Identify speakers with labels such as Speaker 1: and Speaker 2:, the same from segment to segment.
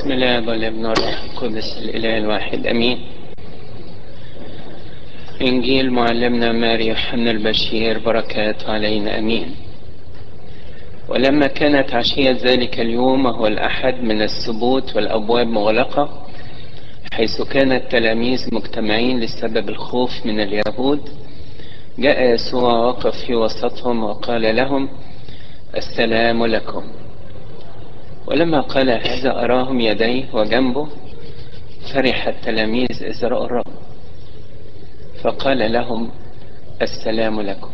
Speaker 1: بسم الله والابن والروح القدس الاله الواحد امين انجيل معلمنا ماري يوحنا البشير بركاته علينا امين ولما كانت عشية ذلك اليوم وهو الأحد من السبوت والأبواب مغلقة حيث كان التلاميذ مجتمعين لسبب الخوف من اليهود جاء يسوع وقف في وسطهم وقال لهم السلام لكم ولما قال هذا أراهم يديه وجنبه فرح التلاميذ إذ رأوا الرب فقال لهم السلام لكم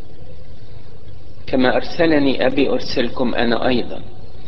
Speaker 1: كما أرسلني أبي أرسلكم أنا أيضا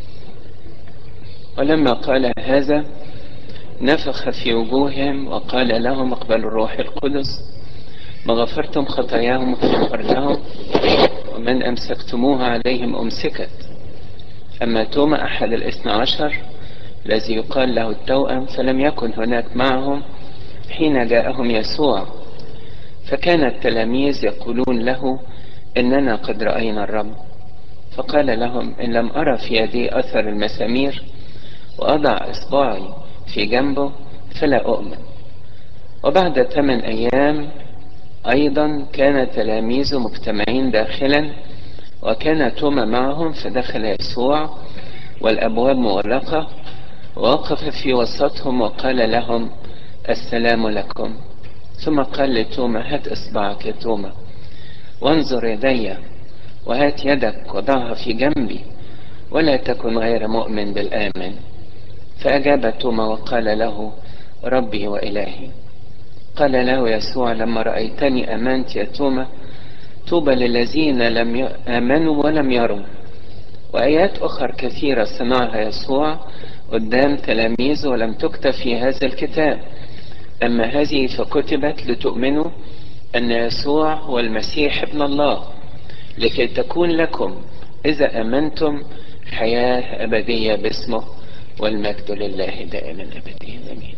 Speaker 1: ولما قال هذا نفخ في وجوههم وقال لهم اقبلوا الروح القدس ما غفرتم خطاياهم فغفر لهم ومن أمسكتموها عليهم أمسكت أما توما أحد الاثنى عشر الذي يقال له التوأم فلم يكن هناك معهم حين جاءهم يسوع فكان التلاميذ يقولون له إننا قد رأينا الرب فقال لهم إن لم أرى في يدي أثر المسامير وأضع إصبعي في جنبه فلا أؤمن وبعد ثمان أيام أيضا كان تلاميذ مجتمعين داخلا وكان توما معهم فدخل يسوع والأبواب مغلقة ووقف في وسطهم وقال لهم السلام لكم ثم قال لتوما هات إصبعك يا توما وانظر يدي وهات يدك وضعها في جنبي ولا تكن غير مؤمن بالآمن فأجاب توما وقال له ربي وإلهي قال له يسوع لما رأيتني أمنت يا توما طوبى للذين لم آمنوا ولم يروا وآيات أخرى كثيرة صنعها يسوع قدام تلاميذه ولم تكتب في هذا الكتاب أما هذه فكتبت لتؤمنوا أن يسوع هو المسيح ابن الله لكي تكون لكم إذا أمنتم حياة أبدية باسمه والمجد لله دائما أبديا أمين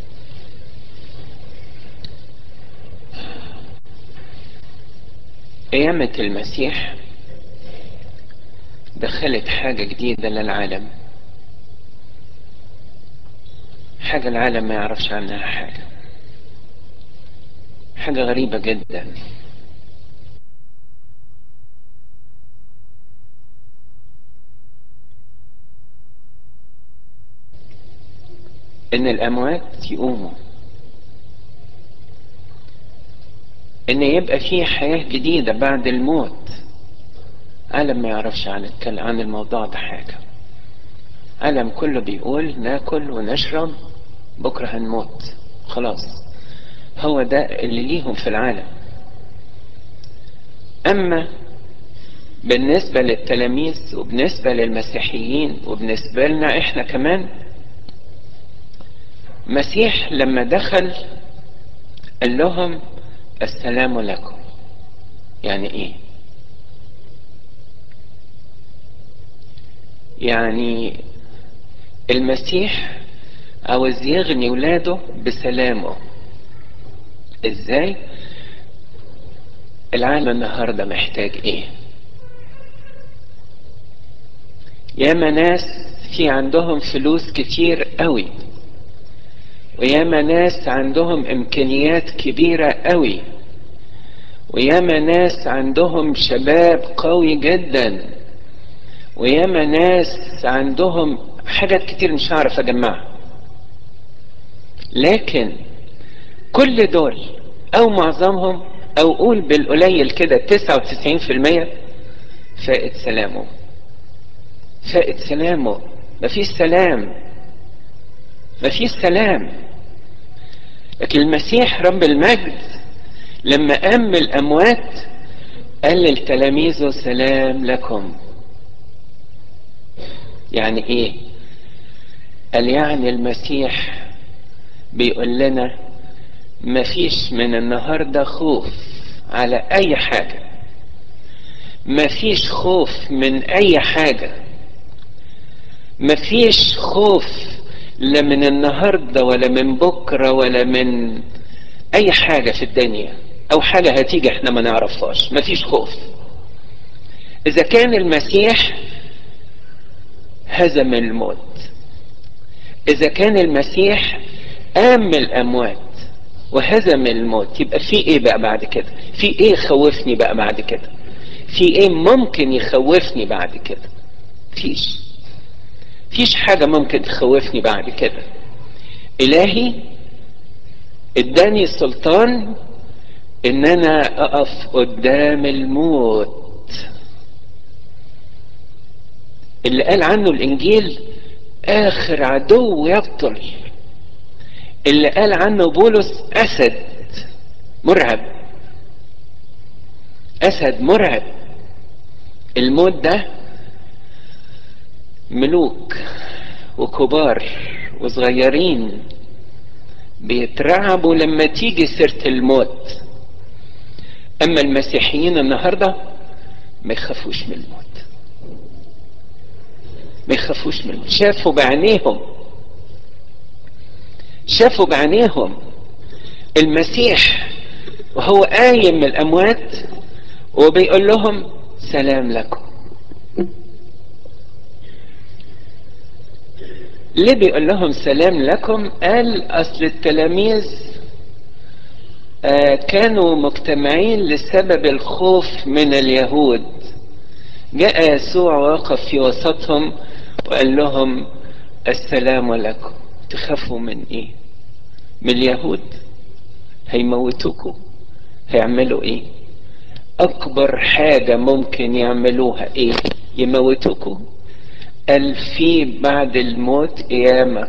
Speaker 1: قيامة المسيح دخلت حاجة جديدة للعالم حاجة العالم ما يعرفش عنها حاجة حاجة غريبة جدا ان الاموات يقوموا ان يبقى في حياة جديدة بعد الموت عالم ما يعرفش عن عن الموضوع ده حاجة عالم كله بيقول ناكل ونشرب بكرة هنموت خلاص هو ده اللي ليهم في العالم اما بالنسبة للتلاميذ وبالنسبة للمسيحيين وبالنسبة لنا احنا كمان مسيح لما دخل قال لهم السلام لكم يعني ايه يعني المسيح عاوز يغني ولاده بسلامه ازاي العالم النهارده محتاج ايه ياما ناس في عندهم فلوس كتير قوي وياما ناس عندهم امكانيات كبيرة قوي وياما ناس عندهم شباب قوي جدا وياما ناس عندهم حاجات كتير مش هعرف اجمعها لكن كل دول او معظمهم او قول بالقليل كده تسعة وتسعين في المية فائد سلامه فائد سلامه مفيش سلام مفيش سلام لكن المسيح رب المجد لما قام من الاموات قال للتلاميذ سلام لكم يعني ايه قال يعني المسيح بيقول لنا مفيش من النهارده خوف على اي حاجه مفيش خوف من اي حاجه مفيش خوف لا من النهارده ولا من بكره ولا من اي حاجه في الدنيا او حاجه هتيجي احنا ما نعرفهاش مفيش خوف اذا كان المسيح هزم الموت اذا كان المسيح قام من الاموات وهزم الموت يبقى في ايه بقى بعد كده في ايه يخوفني بقى بعد كده في ايه ممكن يخوفني بعد كده فيش فيش حاجة ممكن تخوفني بعد كده الهي اداني سلطان ان انا اقف قدام الموت اللي قال عنه الانجيل اخر عدو يبطل اللي قال عنه بولس اسد مرعب اسد مرعب الموت ده ملوك وكبار وصغيرين بيترعبوا لما تيجي سيرة الموت اما المسيحيين النهاردة ما يخافوش من الموت ما يخافوش من الموت شافوا بعينيهم شافوا بعينيهم المسيح وهو قايم من الاموات وبيقول لهم سلام لكم ليه بيقول لهم سلام لكم قال اصل التلاميذ آه كانوا مجتمعين لسبب الخوف من اليهود جاء يسوع ووقف في وسطهم وقال لهم السلام لكم تخافوا من ايه من اليهود هيموتوكوا هيعملوا ايه اكبر حاجة ممكن يعملوها ايه يموتوكوا قال في بعد الموت قيامة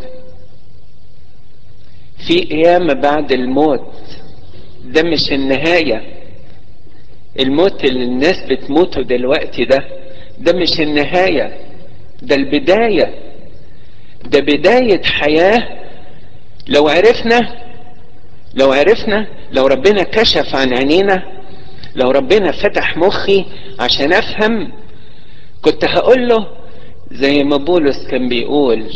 Speaker 1: في قيامة بعد الموت ده مش النهاية الموت اللي الناس بتموته دلوقتي ده ده مش النهاية ده البداية ده بداية حياة لو عرفنا لو عرفنا لو ربنا كشف عن عينينا لو ربنا فتح مخي عشان افهم كنت هقول له زي ما بولس كان بيقول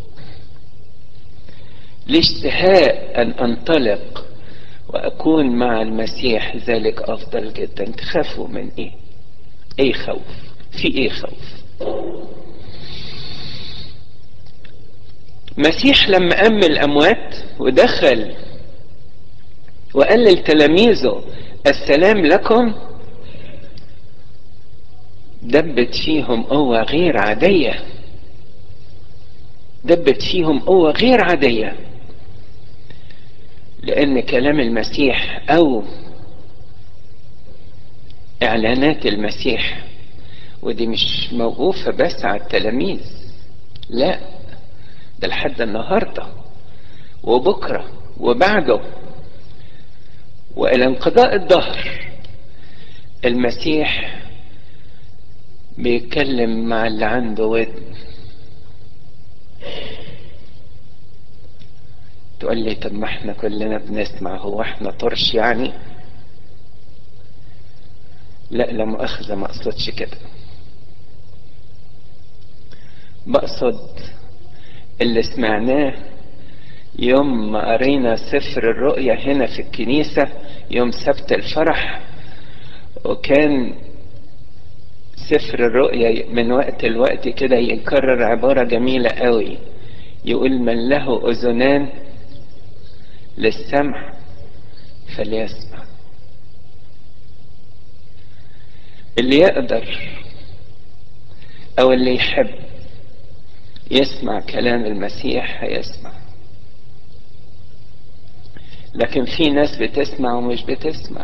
Speaker 1: لي اشتهاء ان انطلق واكون مع المسيح ذلك افضل جدا تخافوا من ايه ايه خوف في ايه خوف مسيح لما قام الاموات ودخل وقال لتلاميذه السلام لكم دبت فيهم قوة غير عادية دبت فيهم قوة غير عادية لأن كلام المسيح أو إعلانات المسيح ودي مش موقوفة بس على التلاميذ لا ده لحد النهاردة وبكرة وبعده وإلى انقضاء الظهر المسيح بيتكلم مع اللي عنده ودن تقول لي طب ما احنا كلنا بنسمع هو احنا طرش يعني لا لا مؤاخذة ما اقصدش كده بقصد اللي سمعناه يوم ما قرينا سفر الرؤيا هنا في الكنيسة يوم سبت الفرح وكان سفر الرؤيا من وقت لوقت كده يكرر عبارة جميلة قوي يقول من له أذنان للسمع فليسمع اللي يقدر أو اللي يحب يسمع كلام المسيح هيسمع لكن في ناس بتسمع ومش بتسمع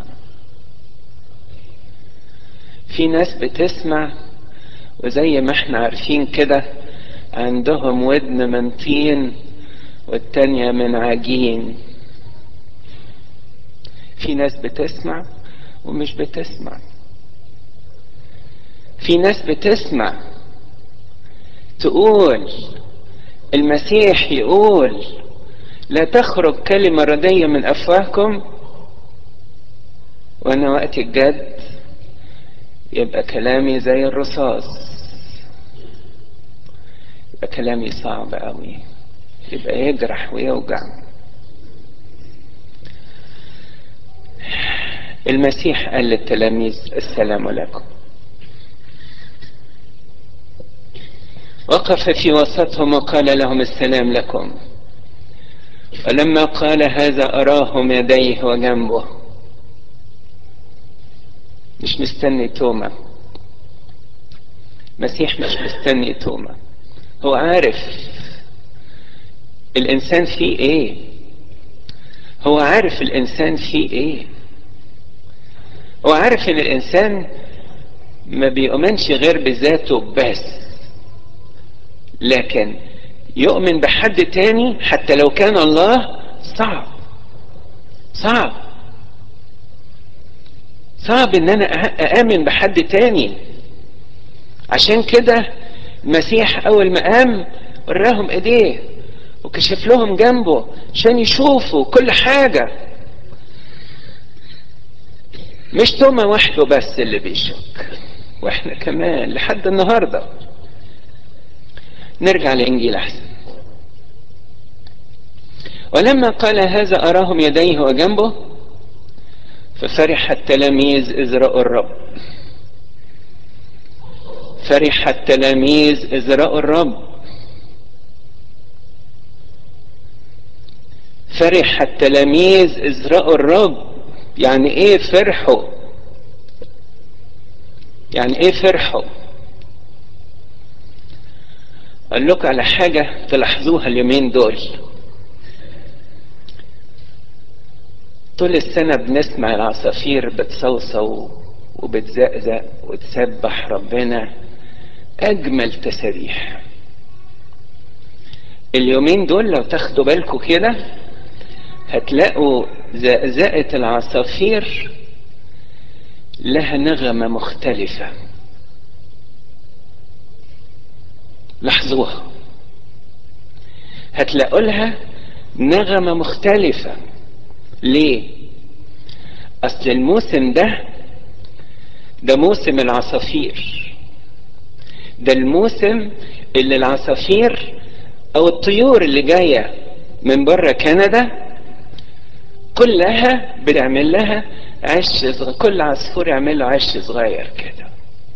Speaker 1: في ناس بتسمع وزي ما احنا عارفين كده عندهم ودن من طين والتانية من عجين في ناس بتسمع ومش بتسمع في ناس بتسمع تقول المسيح يقول لا تخرج كلمة ردية من أفواهكم وأنا وقت الجد يبقى كلامي زي الرصاص يبقى كلامي صعب قوي يبقى يجرح ويوجع المسيح قال للتلاميذ السلام عليكم وقف في وسطهم وقال لهم السلام لكم ولما قال هذا أراهم يديه وجنبه مش مستني توما مسيح مش مستني توما هو عارف الإنسان فيه إيه هو عارف الإنسان فيه إيه هو عارف إن الإنسان ما بيؤمنش غير بذاته بس لكن يؤمن بحد تاني حتى لو كان الله صعب صعب صعب ان انا اامن بحد تاني عشان كده المسيح اول ما قام وراهم ايديه وكشف لهم جنبه عشان يشوفوا كل حاجة مش توما وحده بس اللي بيشك واحنا كمان لحد النهارده نرجع لإنجيل أحسن ولما قال هذا أراهم يديه وجنبه ففرح التلاميذ إذ رأوا الرب فرح التلاميذ إذ رأوا الرب فرح التلاميذ إذ رأوا الرب يعني إيه فرحوا يعني إيه فرحوا اقول لكم على حاجة تلاحظوها اليومين دول طول السنة بنسمع العصافير بتصوصو وبتزقزق وتسبح ربنا أجمل تسابيح اليومين دول لو تاخدوا بالكم كده هتلاقوا زقزقة العصافير لها نغمة مختلفة لاحظوها هتلاقوا لها نغمة مختلفة ليه؟ أصل الموسم ده ده موسم العصافير ده الموسم اللي العصافير أو الطيور اللي جاية من بره كندا كلها بنعمل لها عش صغير كل عصفور يعمل له عش صغير كده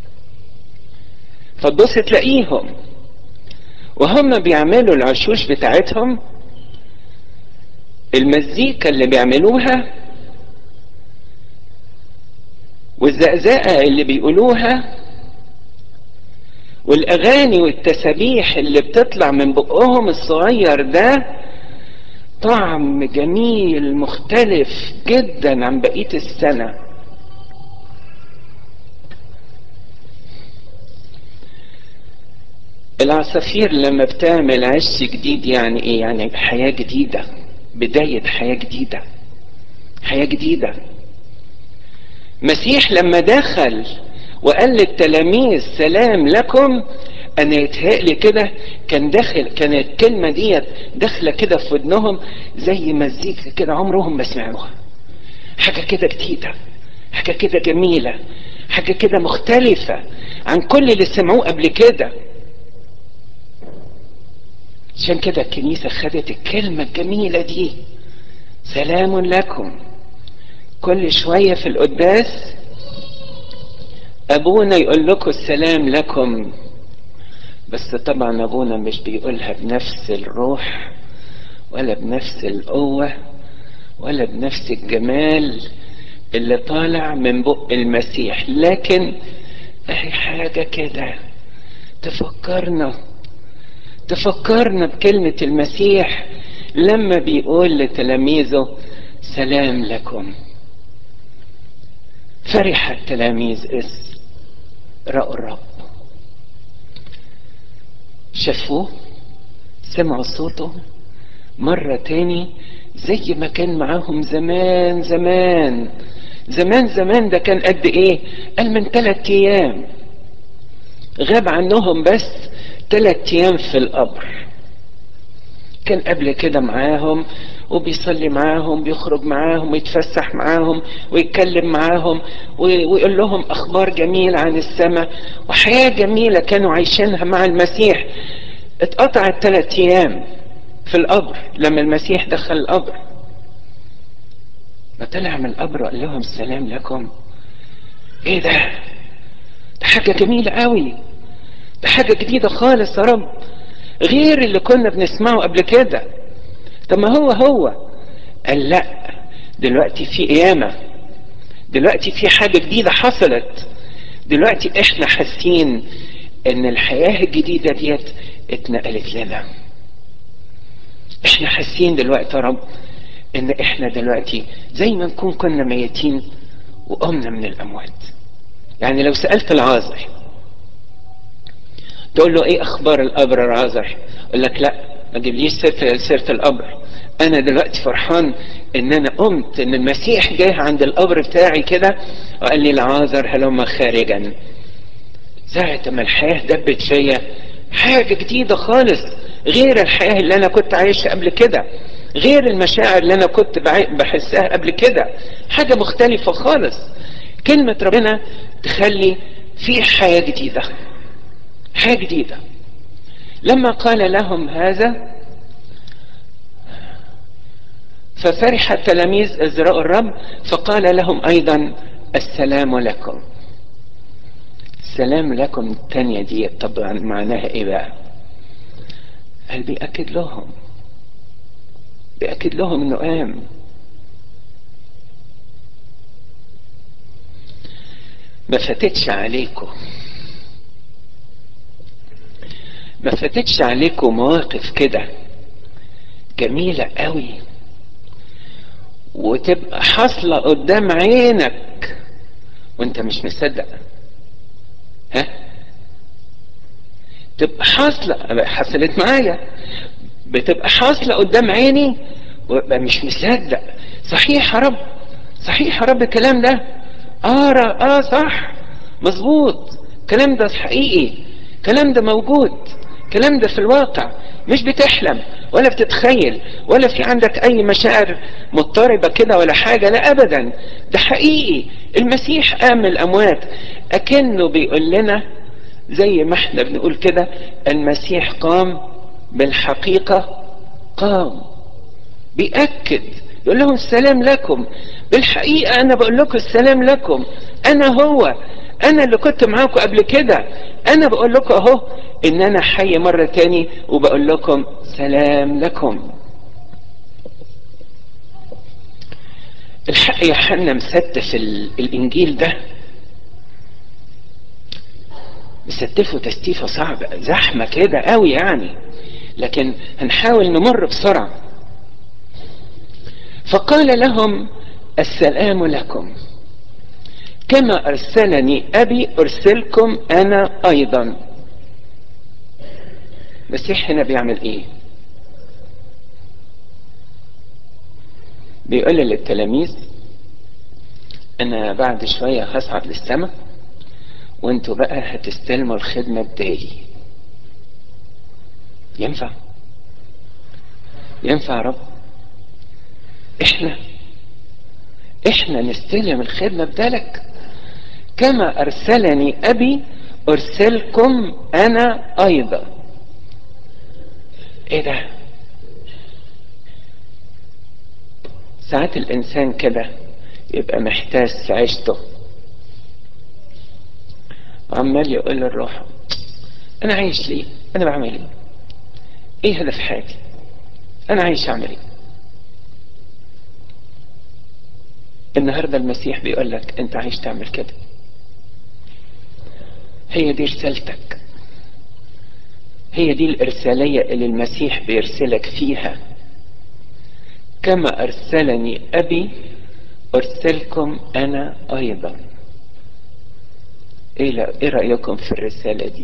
Speaker 1: فتبص تلاقيهم وهم بيعملوا العشوش بتاعتهم المزيكا اللي بيعملوها والزقزقة اللي بيقولوها والأغاني والتسابيح اللي بتطلع من بقهم الصغير ده طعم جميل مختلف جدا عن بقية السنة العصافير لما بتعمل عش جديد يعني ايه يعني حياة جديدة بداية حياة جديدة حياة جديدة مسيح لما دخل وقال للتلاميذ سلام لكم انا يتهيألي كده كان داخل كان الكلمة ديت داخلة كده في ودنهم زي مزيكا كده عمرهم ما سمعوها حاجة كده جديدة حاجة كده جميلة حاجة كده مختلفة عن كل اللي سمعوه قبل كده عشان كده الكنيسة خدت الكلمة الجميلة دي سلام لكم كل شوية في القداس أبونا يقول لكم السلام لكم بس طبعا أبونا مش بيقولها بنفس الروح ولا بنفس القوة ولا بنفس الجمال اللي طالع من بق المسيح لكن اهي حاجة كده تفكرنا تفكرنا بكلمة المسيح لما بيقول لتلاميذه سلام لكم فرح التلاميذ إذ رأوا الرب شافوه سمعوا صوته مرة تاني زي ما كان معاهم زمان زمان زمان زمان ده كان قد ايه قال من ثلاث ايام غاب عنهم بس ثلاث ايام في القبر كان قبل كده معاهم وبيصلي معاهم بيخرج معاهم ويتفسح معاهم ويتكلم معاهم ويقول لهم اخبار جميله عن السماء وحياه جميله كانوا عايشينها مع المسيح اتقطعت ثلاث ايام في القبر لما المسيح دخل القبر ما طلع من القبر وقال لهم السلام لكم ايه ده ده حاجه جميله قوي ده حاجة جديدة خالص يا رب غير اللي كنا بنسمعه قبل كده طب ما هو هو قال لا دلوقتي في قيامة دلوقتي في حاجة جديدة حصلت دلوقتي احنا حاسين ان الحياة الجديدة ديت اتنقلت لنا احنا حاسين دلوقتي يا رب ان احنا دلوقتي زي ما نكون كنا ميتين وقمنا من الاموات يعني لو سألت العازر تقول له ايه اخبار القبر العازر يقول لك لا ما تجيبليش سيره سيره القبر انا دلوقتي فرحان ان انا قمت ان المسيح جه عند القبر بتاعي كده وقال لي العازر هلم خارجا ساعة ما الحياة دبت فيا حاجة جديدة خالص غير الحياة اللي أنا كنت عايشها قبل كده غير المشاعر اللي أنا كنت بحسها قبل كده حاجة مختلفة خالص كلمة ربنا تخلي في حياة جديدة حياة جديدة لما قال لهم هذا ففرح التلاميذ ازراء الرب فقال لهم ايضا السلام لكم السلام لكم الثانية دي طبعا معناها ايه بقى قال بيأكد لهم بيأكد لهم انه قام ما فاتتش عليكم ما فاتتش عليكم مواقف كده جميلة قوي وتبقى حاصلة قدام عينك وانت مش مصدق ها تبقى حاصلة حصلت معايا بتبقى حاصلة قدام عيني وابقى مش مصدق صحيح يا رب صحيح يا رب الكلام ده اه اه صح مظبوط الكلام ده حقيقي الكلام ده موجود الكلام ده في الواقع مش بتحلم ولا بتتخيل ولا في عندك اي مشاعر مضطربه كده ولا حاجه لا ابدا ده حقيقي المسيح قام من الاموات اكنه بيقول لنا زي ما احنا بنقول كده المسيح قام بالحقيقه قام بيأكد يقول لهم السلام لكم بالحقيقة أنا بقول لكم السلام لكم أنا هو أنا اللي كنت معاكم قبل كده أنا بقول لكم أهو إن أنا حي مرة تاني وبقول لكم سلام لكم الحق يا حنا مستف الإنجيل ده مستفه تستيفة صعبة زحمة كده قوي يعني لكن هنحاول نمر بسرعة فقال لهم السلام لكم كما أرسلني أبي أرسلكم أنا أيضا المسيح هنا بيعمل إيه بيقول للتلاميذ أنا بعد شوية هصعد للسماء وانتوا بقى هتستلموا الخدمة بدالي ينفع ينفع يا رب احنا احنا نستلم الخدمة بدالك كما ارسلني ابي ارسلكم انا ايضا ايه ده ساعات الانسان كده يبقى محتاس في عيشته عمال يقول للروح انا عايش ليه انا بعمل ايه ايه هدف حياتي انا عايش اعمل ايه النهارده المسيح بيقول لك انت عايش تعمل كده هي دي رسالتك هي دي الإرسالية اللي المسيح بيرسلك فيها كما أرسلني أبي أرسلكم أنا أيضا إيه, إيه رأيكم في الرسالة دي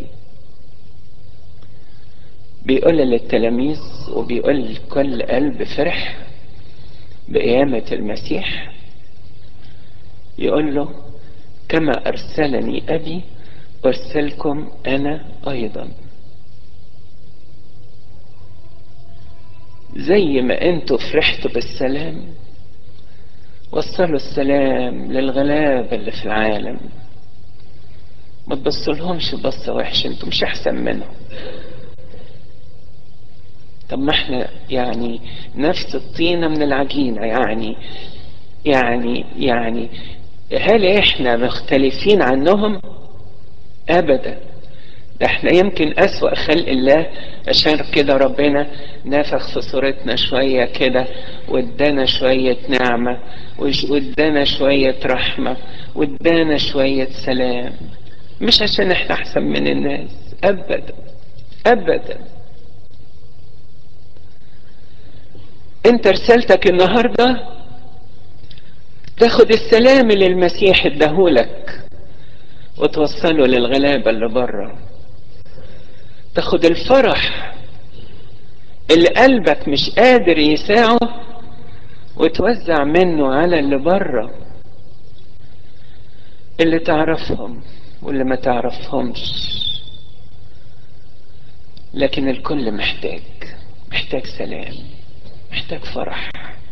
Speaker 1: بيقول للتلاميذ وبيقول كل قلب فرح بقيامة المسيح يقول له كما أرسلني أبي أرسلكم أنا أيضا زي ما انتوا فرحتوا بالسلام وصلوا السلام للغلابة اللي في العالم ما تبصلهمش بصة وحشة انتوا مش احسن منهم طب ما احنا يعني نفس الطينة من العجينة يعني يعني يعني هل احنا مختلفين عنهم ابدا ده احنا يمكن أسوأ خلق الله عشان كده ربنا نفخ في صورتنا شوية كده وادانا شوية نعمة وادانا شوية رحمة وادانا شوية سلام مش عشان احنا احسن من الناس ابدا ابدا انت رسالتك النهارده تاخد السلام اللي المسيح اداهولك وتوصله للغلابة اللي بره تاخد الفرح اللي قلبك مش قادر يساعه وتوزع منه على اللي بره اللي تعرفهم واللي ما تعرفهمش لكن الكل محتاج محتاج سلام محتاج فرح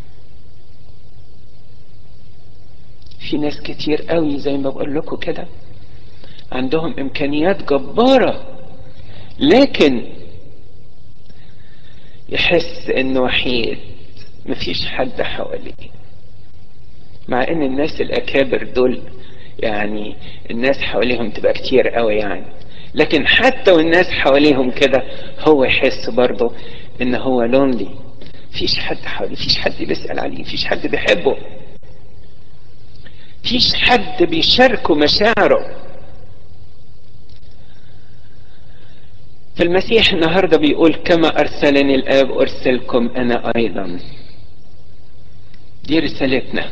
Speaker 1: في ناس كتير قوي زي ما بقول لكم كده عندهم امكانيات جبارة لكن يحس انه وحيد مفيش حد حواليه مع ان الناس الاكابر دول يعني الناس حواليهم تبقى كتير قوي يعني لكن حتى والناس حواليهم كده هو يحس برضه ان هو لونلي فيش حد حواليه فيش حد بيسأل عليه فيش حد بيحبه فيش حد بيشاركه مشاعره فالمسيح النهاردة بيقول كما أرسلني الآب أرسلكم أنا أيضا دي رسالتنا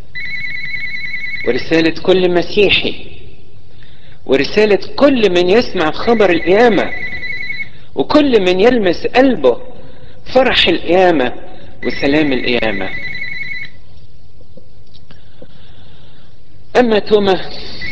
Speaker 1: ورسالة كل مسيحي ورسالة كل من يسمع خبر القيامة وكل من يلمس قلبه فرح القيامة وسلام القيامة أما توما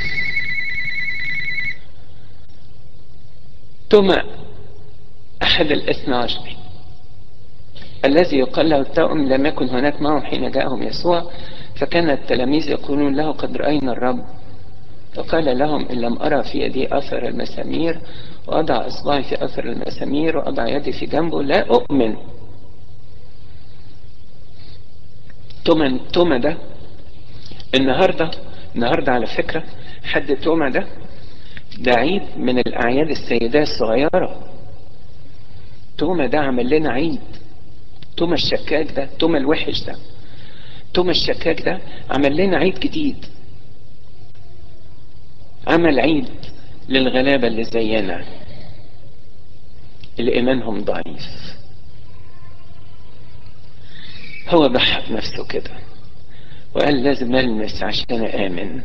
Speaker 1: توما أحد الاثنى عشر الذي يقال له التوأم لم يكن هناك معهم حين جاءهم يسوع فكان التلاميذ يقولون له قد رأينا الرب فقال لهم إن لم أرى في يدي أثر المسامير وأضع إصبعي في أثر المسامير وأضع يدي في جنبه لا أؤمن توما توما ده النهارده النهارده على فكرة حد توما ده ده عيد من الأعياد السيداء الصغيرة توما ده عمل لنا عيد توما الشكاك ده توما الوحش ده توما الشكاك ده عمل لنا عيد جديد عمل عيد للغلابة اللي زينا اللي إيمانهم ضعيف هو ضحى بنفسه كده وقال لازم ألمس عشان آمن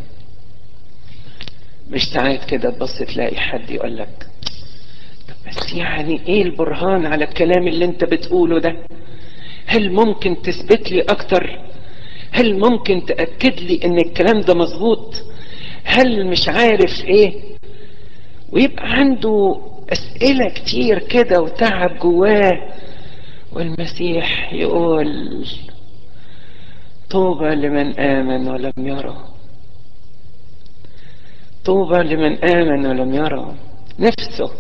Speaker 1: مش ساعات كده تبص تلاقي حد يقول لك بس يعني ايه البرهان على الكلام اللي انت بتقوله ده هل ممكن تثبت لي اكتر هل ممكن تأكد لي ان الكلام ده مظبوط هل مش عارف ايه ويبقى عنده اسئلة كتير كده وتعب جواه والمسيح يقول طوبى لمن آمن ولم يره طوبى لمن آمن ولم يره نفسه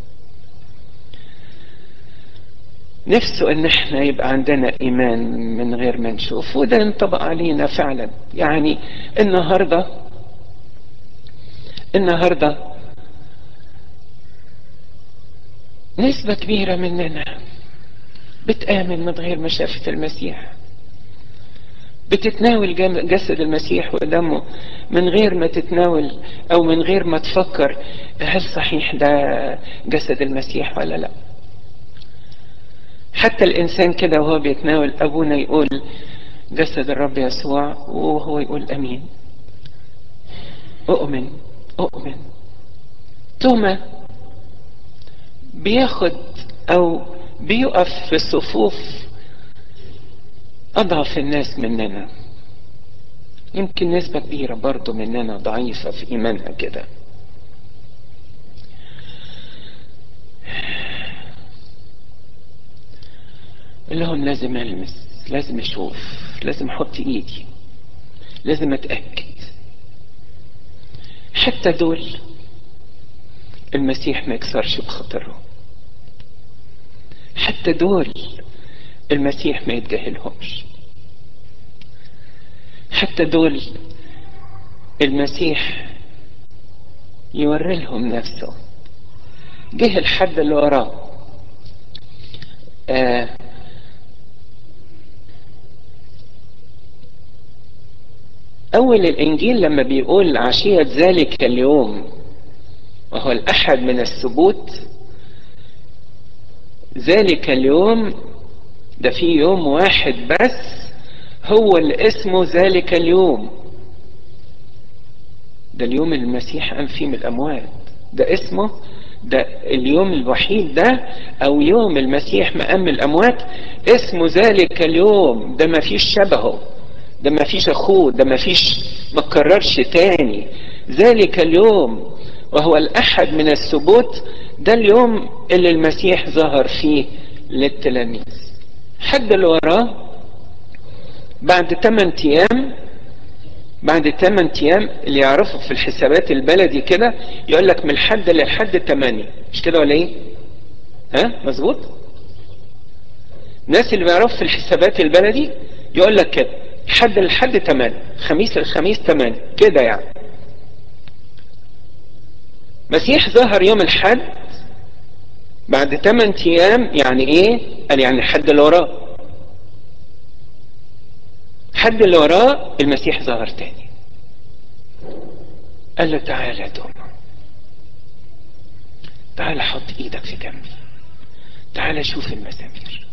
Speaker 1: نفسه ان احنا يبقى عندنا ايمان من غير ما نشوف وده ينطبق علينا فعلا يعني النهارده النهارده نسبة كبيرة مننا بتآمن من غير ما شافت المسيح بتتناول جسد المسيح ودمه من غير ما تتناول او من غير ما تفكر هل صحيح ده جسد المسيح ولا لا حتى الانسان كده وهو بيتناول ابونا يقول جسد الرب يسوع وهو يقول امين اؤمن اؤمن ثم بياخد او بيقف في صفوف اضعف الناس مننا يمكن نسبة كبيرة برضو مننا ضعيفة في ايمانها كده اللي هم لازم المس لازم اشوف لازم احط ايدي لازم اتاكد حتى دول المسيح ما يكسرش بخاطرهم حتى دول المسيح ما يتجاهلهمش حتى دول المسيح يوري لهم نفسه جه الحد اللي وراه آه أول الإنجيل لما بيقول عشية ذلك اليوم وهو الأحد من السبوت ذلك اليوم ده في يوم واحد بس هو اللي اسمه ذلك اليوم ده اليوم اللي المسيح قام فيه من الأموات ده اسمه ده اليوم الوحيد ده أو يوم المسيح ما قام من الأموات اسمه ذلك اليوم ده ما فيش شبهه ده ما فيش أخوه ده ما فيش ما كررش تاني ذلك اليوم وهو الأحد من السبوت ده اليوم اللي المسيح ظهر فيه للتلاميذ حد اللي وراه بعد 8 ايام بعد 8 ايام اللي يعرفوا في الحسابات البلدي كده يقول لك من الحد للحد 8 مش كده ولا ايه؟ ها مظبوط؟ الناس اللي بيعرفوا في الحسابات البلدي يقول لك كده حد للحد 8 خميس للخميس 8 كده يعني مسيح ظهر يوم الحد بعد 8 ايام يعني ايه؟ قال يعني الحد اللي وراه الحد اللي وراه المسيح ظهر تاني قال له تعالى يا توما تعالى حط ايدك في جنبي تعالى شوف المسامير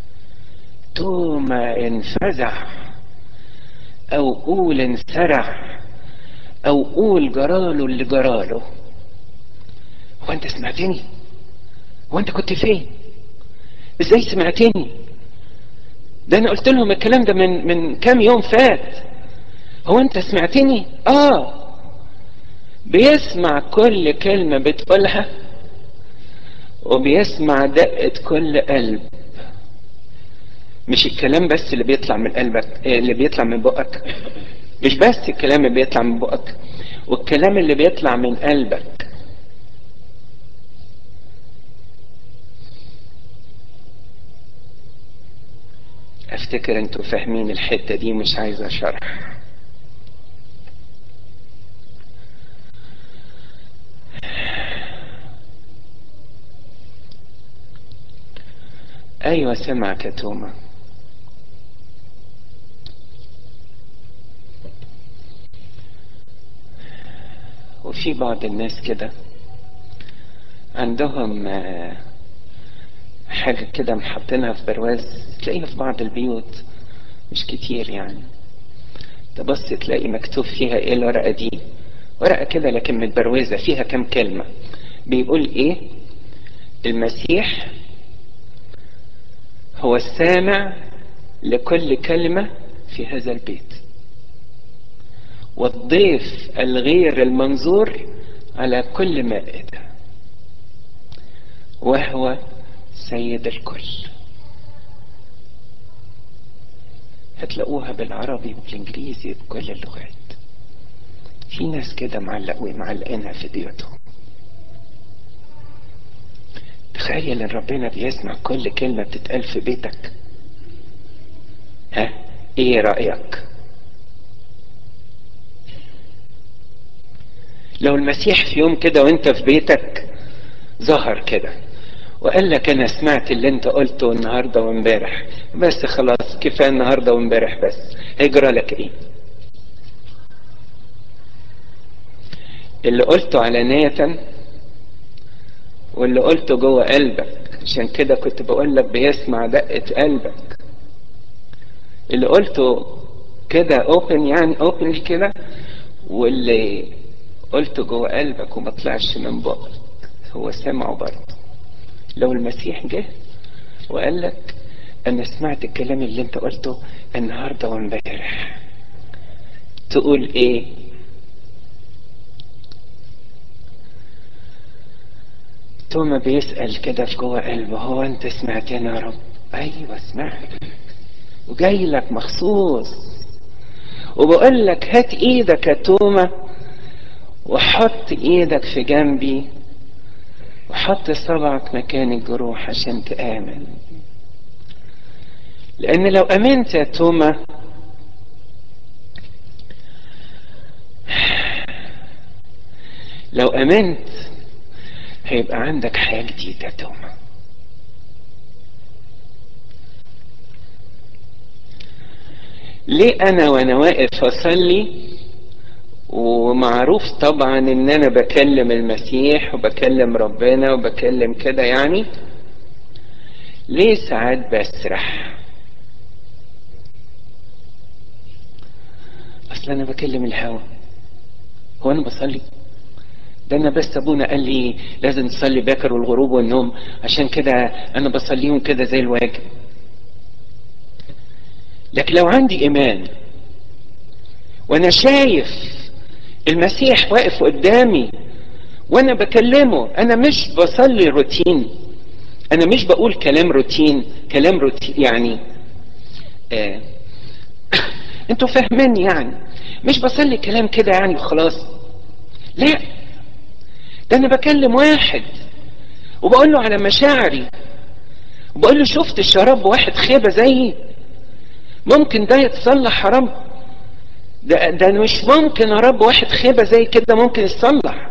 Speaker 1: توما انفزع او قول انسرع او قول جراله اللي جراله هو انت سمعتني هو انت كنت فين ازاي سمعتني ده انا قلت لهم الكلام ده من من كام يوم فات هو انت سمعتني اه بيسمع كل كلمة بتقولها وبيسمع دقة كل قلب مش الكلام بس اللي بيطلع من قلبك اللي بيطلع من بقك مش بس الكلام اللي بيطلع من بقك والكلام اللي بيطلع من قلبك افتكر انتوا فاهمين الحتة دي مش عايز اشرح ايوه سمعك يا توما وفي بعض الناس كده عندهم حاجة كده محطينها في برواز تلاقيها في بعض البيوت مش كتير يعني تبص تلاقي مكتوب فيها ايه الورقة دي ورقة كده لكن متبروزة فيها كام كلمة بيقول ايه المسيح هو السامع لكل كلمة في هذا البيت والضيف الغير المنظور على كل مائدة وهو سيد الكل هتلاقوها بالعربي وبالانجليزي بكل اللغات في ناس كده معلقين معلقينها في بيوتهم تخيل ان ربنا بيسمع كل كلمة بتتقال في بيتك ها ايه رأيك لو المسيح في يوم كده وانت في بيتك ظهر كده وقال لك انا سمعت اللي انت قلته النهارده وامبارح بس خلاص كفايه النهارده وامبارح بس هيجرى لك ايه اللي قلته علانية واللي قلته جوه قلبك عشان كده كنت بقول لك بيسمع دقة قلبك اللي قلته كده اوبن يعني اوبن كده واللي قلته جوه قلبك وما طلعش من بقك هو سمعه برضه لو المسيح جه وقال لك انا سمعت الكلام اللي انت قلته النهارده وامبارح تقول ايه توما بيسأل كده في جوه قلبه هو انت سمعتني يا رب ايوه سمعت وجاي لك مخصوص وبقول لك هات ايدك يا توما وحط ايدك في جنبي وحط صبعك مكان الجروح عشان تآمن لأن لو آمنت يا توما لو آمنت هيبقى عندك حياة جديدة توما ليه انا وانا واقف اصلي ومعروف طبعا ان انا بكلم المسيح وبكلم ربنا وبكلم كده يعني ليه ساعات بسرح اصل انا بكلم الهوى هو انا بصلي ده انا بس ابونا قال لي لازم تصلي باكر والغروب والنوم عشان كده انا بصليهم كده زي الواجب لكن لو عندي ايمان وانا شايف المسيح واقف قدامي وانا بكلمه انا مش بصلي روتين انا مش بقول كلام روتين كلام روتين يعني آه انتوا فاهميني يعني مش بصلي كلام كده يعني وخلاص لا ده انا بكلم واحد وبقول له على مشاعري وبقول له شفت الشراب واحد خيبة زيي ممكن ده يتصلح حرام ده, ده مش ممكن يا رب واحد خيبة زي كده ممكن يتصلح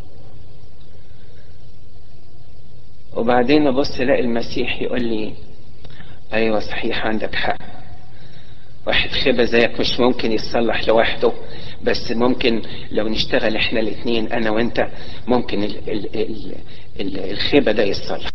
Speaker 1: وبعدين ابص الاقي المسيح يقول لي ايوه صحيح عندك حق واحد خيبة زيك مش ممكن يتصلح لوحده بس ممكن لو نشتغل احنا الاثنين انا وانت ممكن ال ال ال ال الخيبة ده يتصلح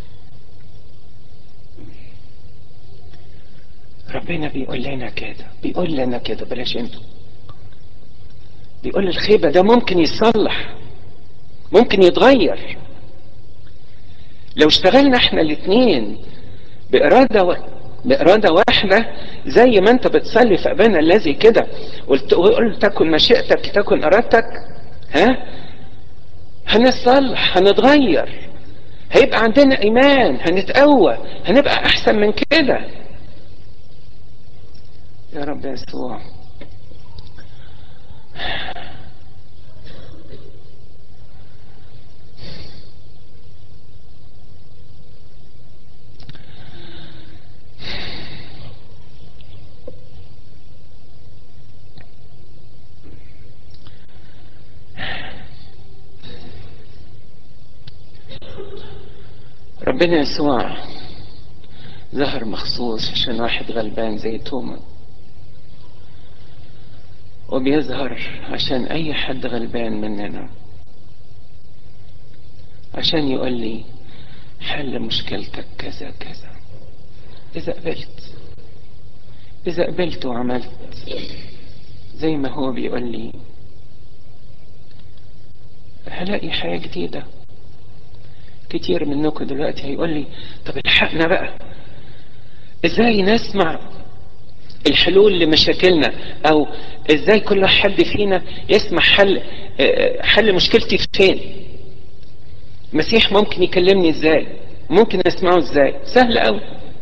Speaker 1: ربنا بيقول لنا كده بيقول لنا كده بلاش انتوا بيقول الخيبة ده ممكن يتصلح ممكن يتغير لو اشتغلنا احنا الاثنين بإرادة و... بإرادة واحدة زي ما انت بتصلي في أبانا الذي كده قلت قلت تكن مشيئتك تكن إرادتك ها هنصلح هنتغير هيبقى عندنا إيمان هنتقوى هنبقى أحسن من كده يا رب يسوع ربنا يسوع ظهر مخصوص عشان واحد غلبان زي توما وبيظهر عشان اي حد غلبان مننا عشان يقول لي حل مشكلتك كذا كذا اذا قبلت اذا قبلت وعملت زي ما هو بيقول لي هلاقي حياة جديدة كتير منكم دلوقتي هيقول لي طب الحقنا بقى ازاي نسمع الحلول لمشاكلنا او ازاي كل حد فينا يسمع حل حل مشكلتي فين المسيح ممكن يكلمني ازاي ممكن اسمعه ازاي سهل قوي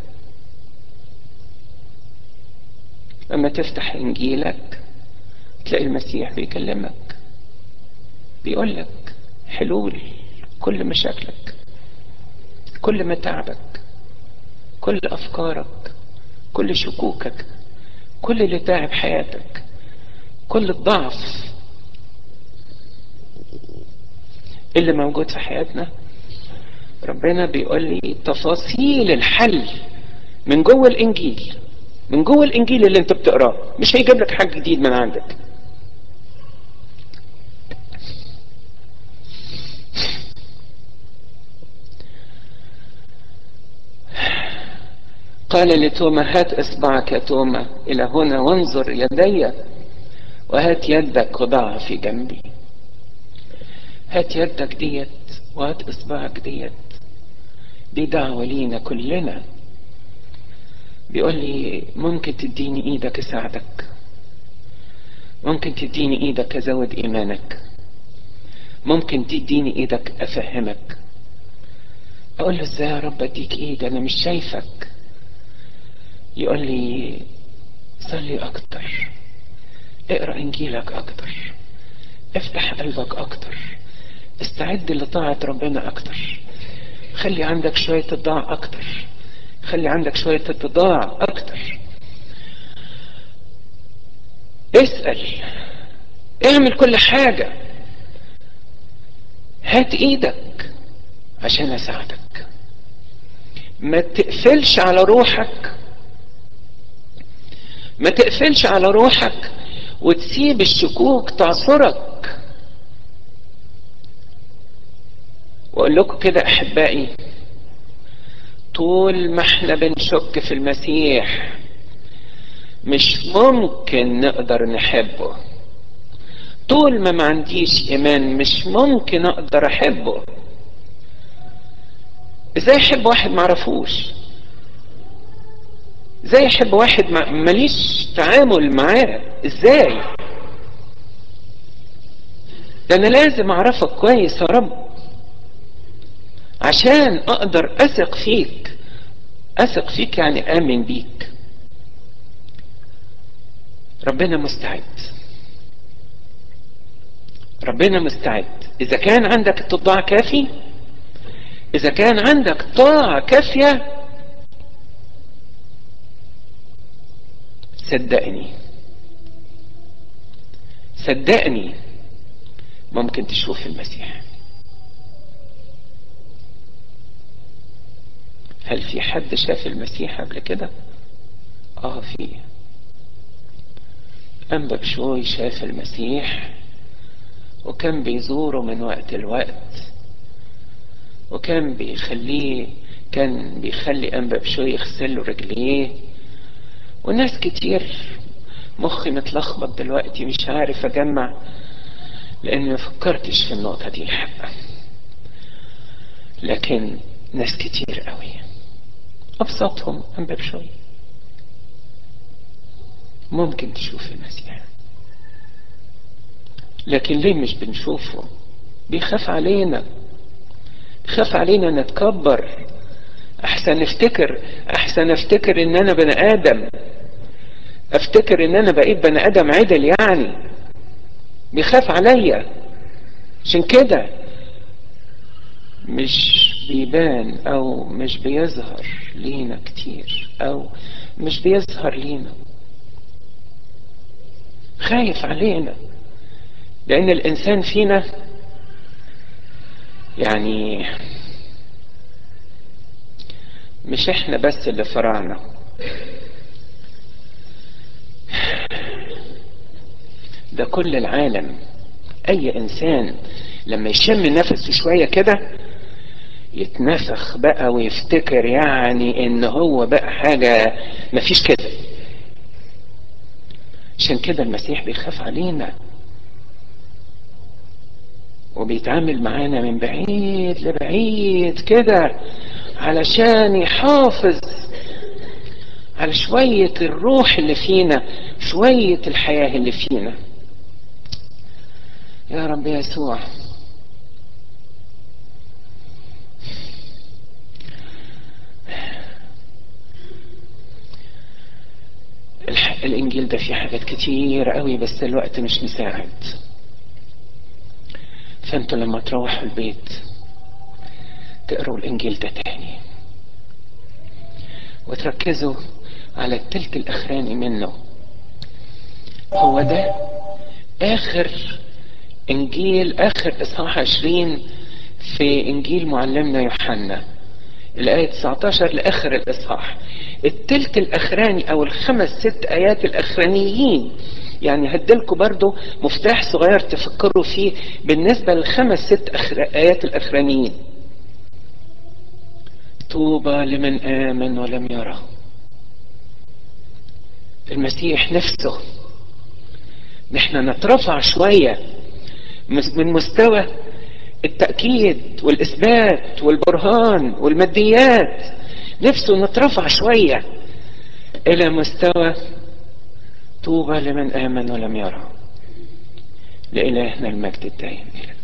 Speaker 1: لما تفتح انجيلك تلاقي المسيح بيكلمك بيقول لك حلول كل مشاكلك كل متاعبك كل افكارك كل شكوكك كل اللي تعب حياتك كل الضعف اللي موجود في حياتنا ربنا بيقول لي تفاصيل الحل من جوه الانجيل من جوه الانجيل اللي انت بتقراه مش هيجيب لك حاجه جديد من عندك قال لتوما هات اصبعك يا توما الى هنا وانظر يدي وهات يدك وضعها في جنبي هات يدك ديت وهات اصبعك ديت دي دعوة لينا كلنا بيقول لي ممكن تديني ايدك اساعدك ممكن تديني ايدك ازود ايمانك ممكن تديني ايدك افهمك اقول له ازاي يا رب اديك ايد انا مش شايفك يقول لي صلي اكتر اقرا انجيلك اكتر افتح قلبك اكتر استعد لطاعة ربنا اكتر خلي عندك شوية اتضاع اكتر خلي عندك شوية اتضاع اكتر اسأل اعمل كل حاجة هات ايدك عشان اساعدك ما تقفلش على روحك ما تقفلش على روحك وتسيب الشكوك تعصرك واقول لكم كده احبائي طول ما احنا بنشك في المسيح مش ممكن نقدر نحبه طول ما ما عنديش ايمان مش ممكن اقدر احبه ازاي احب واحد معرفوش ازاي احب واحد ماليش تعامل معاه ازاي ده انا لازم اعرفك كويس يا رب عشان اقدر اثق فيك اثق فيك يعني امن بيك ربنا مستعد ربنا مستعد اذا كان عندك اتضاع كافي اذا كان عندك طاعة كافية صدقني صدقني ممكن تشوف المسيح هل في حد شاف المسيح قبل كده اه في أنبا بشوي شاف المسيح وكان بيزوره من وقت لوقت وكان بيخليه كان بيخلي أنبا بشوي يغسل له رجليه وناس كتير مخي متلخبط دلوقتي مش عارف أجمع لأني ما فكرتش في النقطة دي الحقيقة لكن ناس كتير قوي أبسطهم أنبا بشوي ممكن تشوف المسيح لكن ليه مش بنشوفه بيخاف علينا بيخاف علينا نتكبر احسن افتكر احسن افتكر ان انا بني ادم افتكر ان انا بقيت بني ادم عدل يعني بيخاف عليا عشان كده مش بيبان او مش بيظهر لينا كتير او مش بيظهر لينا خايف علينا لان الانسان فينا يعني مش احنا بس اللي فرعنا ده كل العالم اي انسان لما يشم نفسه شوية كده يتنفخ بقى ويفتكر يعني ان هو بقى حاجة مفيش كده عشان كده المسيح بيخاف علينا وبيتعامل معانا من بعيد لبعيد كده علشان يحافظ على شوية الروح اللي فينا شوية الحياة اللي فينا يا رب يسوع الانجيل ده فيه حاجات كتير قوي بس الوقت مش مساعد فانتوا لما تروحوا البيت تقروا الانجيل ده تاني وتركزوا على التلت الاخراني منه هو ده اخر انجيل اخر اصحاح عشرين في انجيل معلمنا يوحنا الايه 19 لاخر الاصحاح التلت الاخراني او الخمس ست ايات الاخرانيين يعني هديلكم برضو مفتاح صغير تفكروا فيه بالنسبة للخمس ست أخر... آيات الأخرانيين طوبى لمن آمن ولم يرى المسيح نفسه نحن نترفع شوية من مستوى التأكيد والإثبات والبرهان والماديات نفسه نترفع شوية إلى مستوى طوبى لمن آمن ولم يرى لإلهنا المجد الدائم إلى